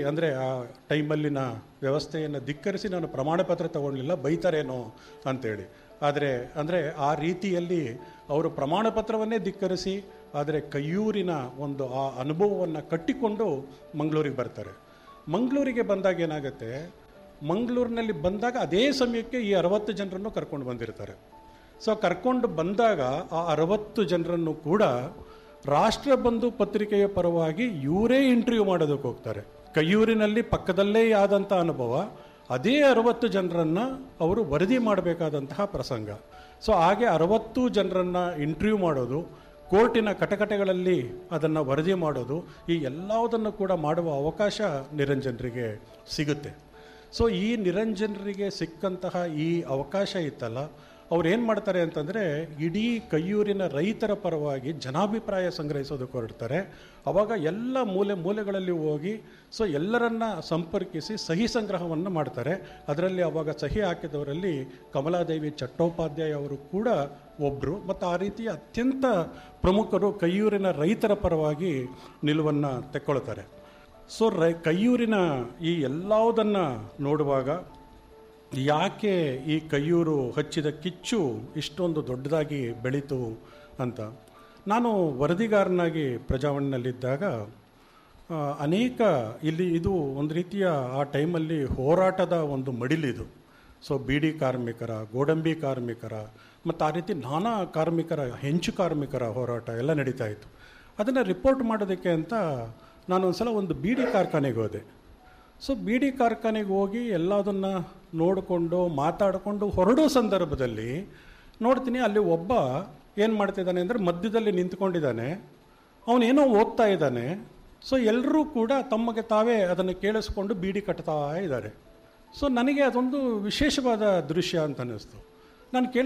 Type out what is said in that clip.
ಅಂದರೆ ಆ ಟೈಮಲ್ಲಿನ ವ್ಯವಸ್ಥೆಯನ್ನು ಧಿಕ್ಕರಿಸಿ ನಾನು ಪ್ರಮಾಣ ಪತ್ರ ತಗೊಳ್ಳಿಲ್ಲ ಬೈತಾರೇನೋ ಅಂತೇಳಿ ಆದರೆ ಅಂದರೆ ಆ ರೀತಿಯಲ್ಲಿ ಅವರು ಪ್ರಮಾಣ ಪತ್ರವನ್ನೇ ಧಿಕ್ಕರಿಸಿ ಆದರೆ ಕೈಯೂರಿನ ಒಂದು ಆ ಅನುಭವವನ್ನು ಕಟ್ಟಿಕೊಂಡು ಮಂಗಳೂರಿಗೆ ಬರ್ತಾರೆ ಮಂಗಳೂರಿಗೆ ಬಂದಾಗ ಏನಾಗುತ್ತೆ ಮಂಗಳೂರಿನಲ್ಲಿ ಬಂದಾಗ ಅದೇ ಸಮಯಕ್ಕೆ ಈ ಅರವತ್ತು ಜನರನ್ನು ಕರ್ಕೊಂಡು ಬಂದಿರ್ತಾರೆ ಸೊ ಕರ್ಕೊಂಡು ಬಂದಾಗ ಆ ಅರವತ್ತು ಜನರನ್ನು ಕೂಡ ರಾಷ್ಟ್ರಬಂಧು ಪತ್ರಿಕೆಯ ಪರವಾಗಿ ಇವರೇ ಇಂಟರ್ವ್ಯೂ ಮಾಡೋದಕ್ಕೆ ಹೋಗ್ತಾರೆ ಕೈಯೂರಿನಲ್ಲಿ ಪಕ್ಕದಲ್ಲೇ ಆದಂಥ ಅನುಭವ ಅದೇ ಅರವತ್ತು ಜನರನ್ನು ಅವರು ವರದಿ ಮಾಡಬೇಕಾದಂತಹ ಪ್ರಸಂಗ ಸೊ ಹಾಗೆ ಅರವತ್ತು ಜನರನ್ನು ಇಂಟರ್ವ್ಯೂ ಮಾಡೋದು ಕೋರ್ಟಿನ ಕಟಕಟೆಗಳಲ್ಲಿ ಅದನ್ನು ವರದಿ ಮಾಡೋದು ಈ ಎಲ್ಲದನ್ನು ಕೂಡ ಮಾಡುವ ಅವಕಾಶ ನಿರಂಜನರಿಗೆ ಸಿಗುತ್ತೆ ಸೊ ಈ ನಿರಂಜನರಿಗೆ ಸಿಕ್ಕಂತಹ ಈ ಅವಕಾಶ ಇತ್ತಲ್ಲ ಅವ್ರು ಏನು ಮಾಡ್ತಾರೆ ಅಂತಂದರೆ ಇಡೀ ಕೈಯೂರಿನ ರೈತರ ಪರವಾಗಿ ಜನಾಭಿಪ್ರಾಯ ಸಂಗ್ರಹಿಸೋದಕ್ಕೆ ಹೊರಡ್ತಾರೆ ಅವಾಗ ಎಲ್ಲ ಮೂಲೆ ಮೂಲೆಗಳಲ್ಲಿ ಹೋಗಿ ಸೊ ಎಲ್ಲರನ್ನ ಸಂಪರ್ಕಿಸಿ ಸಹಿ ಸಂಗ್ರಹವನ್ನು ಮಾಡ್ತಾರೆ ಅದರಲ್ಲಿ ಅವಾಗ ಸಹಿ ಹಾಕಿದವರಲ್ಲಿ ಕಮಲಾದೇವಿ ಚಟ್ಟೋಪಾಧ್ಯಾಯ ಅವರು ಕೂಡ ಒಬ್ಬರು ಮತ್ತು ಆ ರೀತಿಯ ಅತ್ಯಂತ ಪ್ರಮುಖರು ಕೈಯೂರಿನ ರೈತರ ಪರವಾಗಿ ನಿಲುವನ್ನು ತೆಕ್ಕೊಳ್ತಾರೆ ಸೊ ರೈ ಕೈಯೂರಿನ ಈ ಎಲ್ಲವುದನ್ನು ನೋಡುವಾಗ ಯಾಕೆ ಈ ಕೈಯೂರು ಹಚ್ಚಿದ ಕಿಚ್ಚು ಇಷ್ಟೊಂದು ದೊಡ್ಡದಾಗಿ ಬೆಳೀತು ಅಂತ ನಾನು ವರದಿಗಾರನಾಗಿ ಪ್ರಜಾವಾಣಿನಲ್ಲಿದ್ದಾಗ ಆ, ಅನೇಕ ಇಲ್ಲಿ ಇದು ಒಂದು ರೀತಿಯ ಆ ಟೈಮಲ್ಲಿ ಹೋರಾಟದ ಒಂದು ಮಡಿಲಿದು ಸೊ ಬೀಡಿ ಕಾರ್ಮಿಕರ ಗೋಡಂಬಿ ಕಾರ್ಮಿಕರ ಮತ್ತು ಆ ರೀತಿ ನಾನಾ ಕಾರ್ಮಿಕರ ಹೆಂಚು ಕಾರ್ಮಿಕರ ಹೋರಾಟ ಎಲ್ಲ ನಡೀತಾ ಇತ್ತು ಅದನ್ನು ರಿಪೋರ್ಟ್ ಮಾಡೋದಕ್ಕೆ ಅಂತ ನಾನು ಒಂದ್ಸಲ ಒಂದು ಬೀಡಿ ಕಾರ್ಖಾನೆಗೆ ಹೋದೆ ಸೊ ಬೀಡಿ ಕಾರ್ಖಾನೆಗೆ ಹೋಗಿ ಎಲ್ಲದನ್ನು ನೋಡಿಕೊಂಡು ಮಾತಾಡಿಕೊಂಡು ಹೊರಡೋ ಸಂದರ್ಭದಲ್ಲಿ ನೋಡ್ತೀನಿ ಅಲ್ಲಿ ಒಬ್ಬ ಏನು ಮಾಡ್ತಿದ್ದಾನೆ ಅಂದರೆ ಮಧ್ಯದಲ್ಲಿ ನಿಂತ್ಕೊಂಡಿದ್ದಾನೆ ಅವನೇನೋ ಓದ್ತಾ ಇದ್ದಾನೆ ಸೊ ಎಲ್ಲರೂ ಕೂಡ ತಮಗೆ ತಾವೇ ಅದನ್ನು ಕೇಳಿಸ್ಕೊಂಡು ಬೀಡಿ ಕಟ್ತಾ ಇದ್ದಾರೆ ಸೊ ನನಗೆ ಅದೊಂದು ವಿಶೇಷವಾದ ದೃಶ್ಯ ಅಂತ ಅನ್ನಿಸ್ತು ನಾನು ಕೇಳಿ